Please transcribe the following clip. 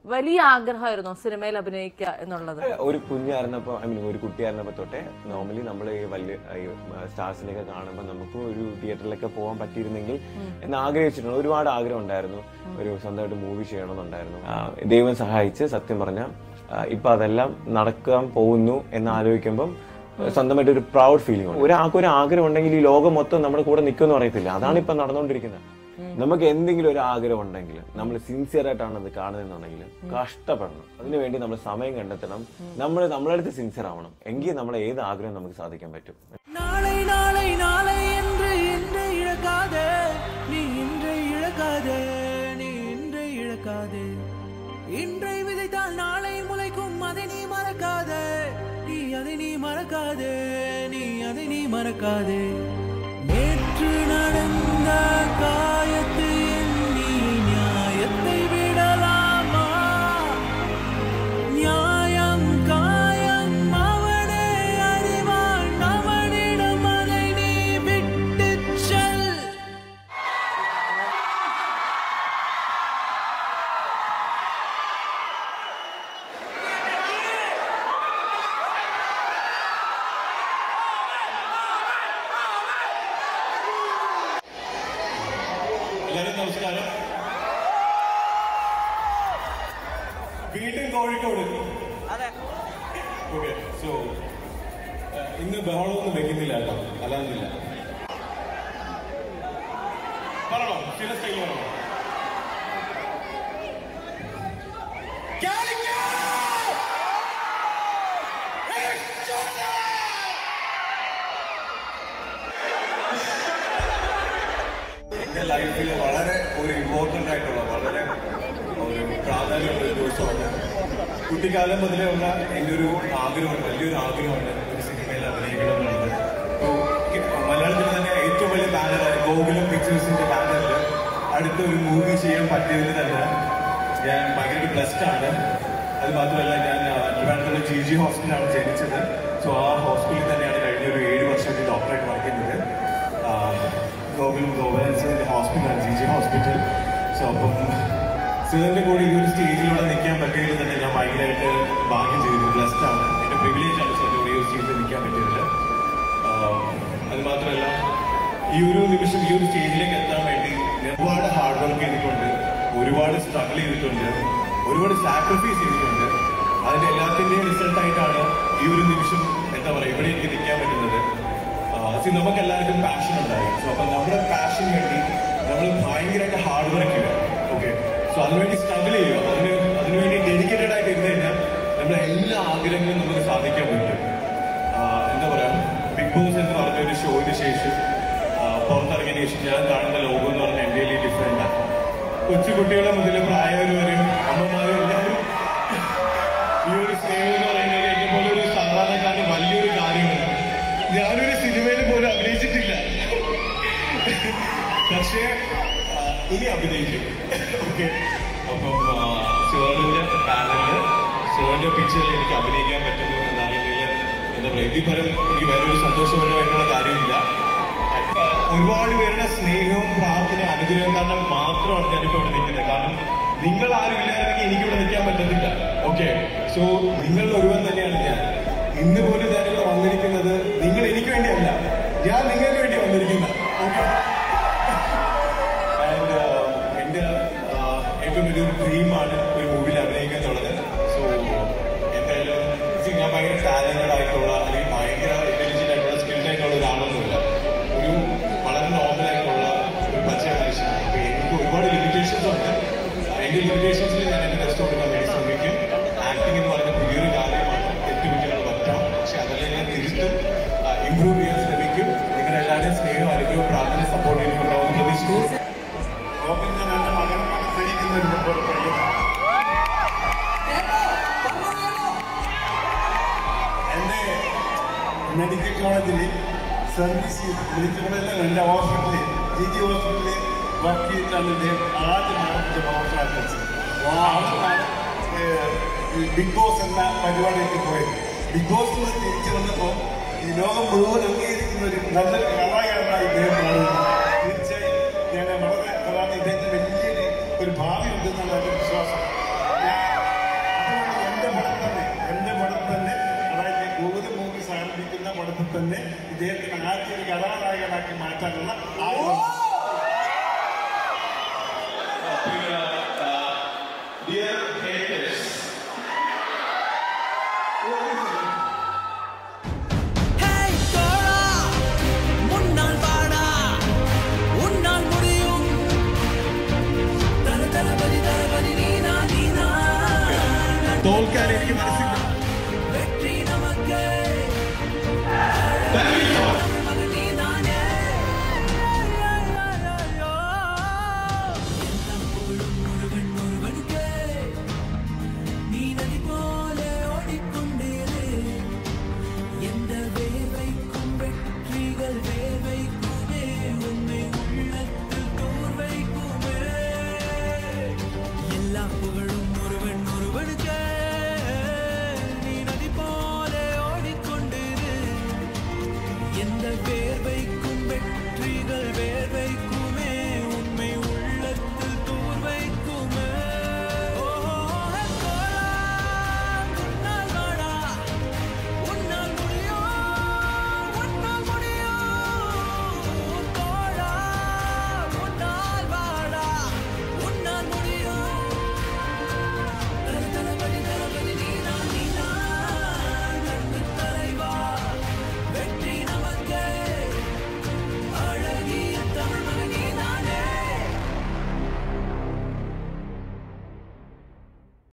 വലിയ ആഗ്രഹമായിരുന്നോ സിനിമയിൽ അഭിനയിക്കുക എന്നുള്ളത് ഒരു കുഞ്ഞായിരുന്നപ്പോ ഐ മീൻ ഒരു കുട്ടിയായിരുന്നപ്പോ തൊട്ടേ നോർമലി നമ്മൾ ഈ വലിയ സ്റ്റാർസിനെയൊക്കെ കാണുമ്പോൾ നമുക്ക് ഒരു തിയേറ്ററിലൊക്കെ പോകാൻ പറ്റിയിരുന്നെങ്കിൽ എന്ന് ആഗ്രഹിച്ചിട്ടുണ്ട് ഒരുപാട് ആഗ്രഹം ഉണ്ടായിരുന്നു ഒരു സ്വന്തമായിട്ട് മൂവി ചെയ്യണമെന്നുണ്ടായിരുന്നു ആ, ദൈവം സഹായിച്ച് സത്യം പറഞ്ഞ ഇപ്പൊ അതെല്ലാം നടക്കാൻ പോകുന്നു എന്ന് ആലോചിക്കുമ്പം സ്വന്തമായിട്ട് ഒരു പ്രൗഡ് ഫീലിംഗ് ഉണ്ട് ഒരാൾക്ക് ഒരു ആഗ്രഹം ഉണ്ടെങ്കിൽ ഈ ലോകം മൊത്തം നമ്മുടെ കൂടെ നിൽക്കുമെന്ന് അറിയത്തില്ല അതാണ് ഇപ്പൊ നടന്നുകൊണ്ടിരിക്കുന്നത് നമുക്ക് എന്തെങ്കിലും ഒരു ആഗ്രഹം ഉണ്ടെങ്കിൽ നമ്മൾ സിൻസിയർ ആയിട്ടാണ് അത് കാണുന്നതെന്നുണ്ടെങ്കിൽ കഷ്ടപ്പെടണം അതിനുവേണ്ടി നമ്മൾ സമയം കണ്ടെത്തണം നമ്മൾ നമ്മളെ അടുത്ത് സിൻസിയർ ആവണം എങ്കിൽ നമ്മളെ ഏത് ആഗ്രഹം നമുക്ക് സാധിക്കാൻ പറ്റും நாளை நாளை நாளை என்று இன்று இழக்காதே நீ இன்றை இழக்காதே நீ இன்றை இழக்காதே இன்றை விதைத்தால் நாளை முளைக்கும் அதை நீ மறக்காதே நீ அதை நீ மறக்காதே நீ அதை நீ மறக்காதே நேற்று நடந்த காயத்தை எண்ணி நியாயத்தை விடலாமா நியாயம் காயம் அவனே அறிவான் அவனிடம் அதை நீ விட்டுச் செல் എല്ലാവരും നമസ്കാരം വീണ്ടും കോഴിക്കോട് ഓക്കെ സോ ഇന്ന് ബഹളമൊന്നും വെക്കുന്നില്ല കേട്ടോ അല്ലാന്നില്ല പറയണോ ചില സ്റ്റൈൽ പറയണോ എന്റെ ലൈഫിൽ വളരെ ഒരു ഇമ്പോർട്ടന്റ് ആയിട്ടുള്ള വളരെ ഒരു പ്രാധാന്യമുള്ള ഒരു ദിവസമാണ് കുട്ടിക്കാലം മുതലേ ഉള്ള എൻ്റെ ഒരു ആഗ്രഹമുണ്ട് വലിയൊരു ആഗ്രഹമുണ്ട് ഒരു സിനിമയിൽ അഭിനയിക്കണം എന്നുള്ളത് അപ്പോൾ മലയാളത്തിൽ തന്നെ ഏറ്റവും വലിയ ബാനറായ ഗോകുലം പിക്ചേഴ്സിന്റെ ബാനറിൽ അടുത്ത ഒരു മൂവി ചെയ്യാൻ പറ്റിയതിൽ തന്നെ ഞാൻ ഭയങ്കര ബ്ലസ്ഡ് ആണ് അത് മാത്രമല്ല ഞാൻ ആ, ട്രിവാൻഡ്രത്തുള്ള ജി ജി ഹോസ്പിറ്റലാണ് ജനിച്ചത് സോ ആ ഹോസ്പിറ്റലിൽ തന്നെയാണ് കഴിഞ്ഞ ഒരു ഏഴ് വർഷമായിട്ട് ഡോക്ടറായിട്ട് വർക്ക് ചെയ്യുന്നത് ഗോകുലം ഗോവലൻസിന്റെ ഹോസ്പിറ്റലാണ് ജി ജി ഹോസ്പിറ്റൽ സോ അപ്പം സിറിന്റെ കൂടെ ഈ ഒരു സ്റ്റേജിലൂടെ നിൽക്കാൻ പറ്റിയതിൽ തന്നെ ഞാൻ ഭയങ്കരമായിട്ട് ഭാഗ്യം ചെയ്തു ബ്ലസ്ഡ് ആണ് എന്റെ പ്രിവിലേജ് ആണ് സിറിന്റെ കൂടെ ഈ ഒരു സ്റ്റേജിൽ നിൽക്കാൻ പറ്റിയതിൽ അത് മാത്രമല്ല ഈ ഒരു നിമിഷം ഈ ഒരു സ്റ്റേജിലേക്ക് എത്താൻ വേണ്ടി ഞാൻ ഒരുപാട് ഹാർഡ് വർക്ക് ചെയ്തിട്ടുണ്ട് ഒരുപാട് സ്ട്രഗിൾ ചെയ്തിട്ടുണ്ട് ഒരുപാട് സാക്രിഫൈസ് ചെയ്തിട്ടുണ്ട് അതിന്റെ എല്ലാത്തിന്റെയും റിസൾട്ട് ആയിട്ടാണ് ഈ ഒരു നിമിഷം എന്താ പറയുക ഇവിടെ എനിക്ക് നിൽക്കാൻ പറ്റുന്നത് സി നമുക്ക് എല്ലാവർക്കും പാഷൻ ഉണ്ടായി സോ അപ്പൊ നമ്മുടെ പാഷൻ വേണ്ടി നമ്മൾ ഭയങ്കരമായിട്ട് ഹാർഡ് വർക്ക് ചെയ്യുക ഓക്കെ സോ അതിനുവേണ്ടി സ്ട്രഗിൾ ചെയ്യുക അതിന് അതിനുവേണ്ടി ഡെഡിക്കേറ്റഡ് ആയിട്ട് ഇരുന്ന് കഴിഞ്ഞാൽ നമ്മുടെ എല്ലാ ആഗ്രഹങ്ങളും നമുക്ക് സാധിക്കാൻ പറ്റും ആഹ് എന്താ പറയാ ബിഗ് ബോസ് എന്ന് പറഞ്ഞ ഒരു ഷോയ്ക്ക് ശേഷം ആഹ് പുറത്തിറങ്ങിയതിന് ശേഷം ഞാൻ കാണുന്ന ലോകം എന്ന് പറഞ്ഞാൽ എൻ്റെ ഡിഫറെൻ്റ് ആണ് കൊച്ചുകുട്ടികളെ മുതൽ പ്രായവർ വരെയും അമ്മമാരും എല്ലാവരും ഈ ഒരു സ്നേഹം എന്ന് പറയുന്നത് എന്നെ പോലെ ഒരു സാധാരണക്കാരന് വലിയൊരു കാര്യമാണ് ഞാനൊരു സിനിമയിൽ പോലും അഭിനയിച്ചിട്ടില്ല പക്ഷേ ആ, ഇനി അഭിനയിക്കും ഓക്കെ അപ്പം ശിവന്റെ പാനലില് ശിവന്റെ പിക്ചറിൽ എനിക്ക് അഭിനയിക്കാൻ പറ്റുന്നു എന്നറിയുന്നതിൽ എന്താ പറയുക ഇതിൽ പരം എനിക്ക് വേറൊരു സന്തോഷപരമായിട്ടുള്ള കാര്യമില്ല ആ, ഒരുപാട് പേരുടെ സ്നേഹവും പ്രാർത്ഥനയും അനുഗ്രഹം കാരണം മാത്രമാണ് ഞാനിപ്പോ ഇവിടെ നിൽക്കുന്നത് കാരണം നിങ്ങൾ ആരും ഇല്ലായിരുന്നെങ്കിൽ എനിക്കിവിടെ നിൽക്കാൻ പറ്റത്തില്ല ഓക്കെ സോ നിങ്ങൾ ഒരുവൻ തന്നെയാണ് ഞാൻ ഇന്ന് പോലും ഞാനിവിടെ വന്നിരിക്കുന്നത് നിങ്ങൾ എനിക്ക് വേണ്ടിയല്ല ഞാൻ നിങ്ങൾക്ക് വേണ്ടി വന്നിരിക്കുന്നത് ഓക്കെ ആൻഡ് എൻ്റെ uh, ഏറ്റവും വലിയൊരു ഡ്രീമാണ് ഒരു മൂവിയിൽ അഭിനയിക്കുക എന്നുള്ളത് സോ എന്തായാലും see, ഞാൻ ഭയങ്കര ടാലന്റഡ് ആയിട്ടുള്ള അല്ലെങ്കിൽ ഭയങ്കര ഇന്റലിജന്റ് ആയിട്ടുള്ള സ്കിൽഡ് ആയിട്ടുള്ള ഒരാളൊന്നുമില്ല ഒരു വളരെ നോർമൽ ആയിട്ടുള്ള ഒരു പച്ച മനുഷ്യനാണ് അപ്പൊ എനിക്ക് ഒരുപാട് ലിമിറ്റേഷൻസ് ഉണ്ട് എന്റെ ലിമിറ്റേഷൻസിൽ ഞാൻ എന്റെ ബെസ്റ്റ് കൊടുക്കാൻ വേണ്ടി ശ്രമിക്കും ആക്ടിംഗ് എന്ന് പറയുന്ന പുതിയൊരു കാര്യമാണ് തെറ്റുപറ്റുകൾ പറ്റാം പക്ഷെ അതെല്ലാം ഞാൻ തിരുത്തും ഇമ്പ്രൂവ് ചെയ്യാൻ ശ്രമിക്കും നിങ്ങളുടെ എല്ലാവരുടെയും സ്നേഹം അനുഗ്രഹവും പ്രാർത്ഥന സപ്പോർട്ട് എനിക്കുണ്ടാവും പ്രതീക്ഷിക്കുന്നു ഗോവിന്ദൻ എന്റെ മകനെ മനസ്സിരിക്കുന്ന ഒരു ഒരു പയ്യൻ. എന്റെ മെഡിക്കൽ കോളേജിൽ സർവീസ് ചെയ്ത് മെഡിക്കൽ കോളേജിലെ എൻ്റെ ഹോസ്പിറ്റലിൽ ജി ജി ഹോസ്പിറ്റലിൽ വർക്ക് ചെയ്തിട്ടാണ് ഇദ്ദേഹം ആദ്യം ആരംഭിച്ച പ്രൊഫഷണൽ അവിടുന്നാണ് ഈ ബിഗ് ബോസ് എന്ന പരിപാടിയൊക്കെ പോയത് ബിഗ് ബോസിൽ നിന്ന് തിരിച്ചു വന്നപ്പോൾ ഈ ലോകം മുഴുവൻ അംഗീകരിക്കുന്ന ഒരു നല്ല കലാകാരനായി ഇദ്ദേഹം മാറുന്നു തീർച്ചയായും ഞാൻ വളരെ അതാണ് ഇദ്ദേഹത്തിന് വലിയൊരു ഒരു ഭാവി ഉണ്ടെന്നാണ് എൻ്റെ വിശ്വാസം ഞാൻ ഇദ്ദേഹത്തിന് ആദ്യ കഥാനായകനാക്കി മാറ്റാനുള്ള ആഗ്രഹം Dear haters, ஹேய் தோழா முன்னால் வாடா உன்னால் முடியும் தல தளபதி தளபதி நீனா நீனா തോൽക്കാൻ എനിക്ക് മനസ്സില്ല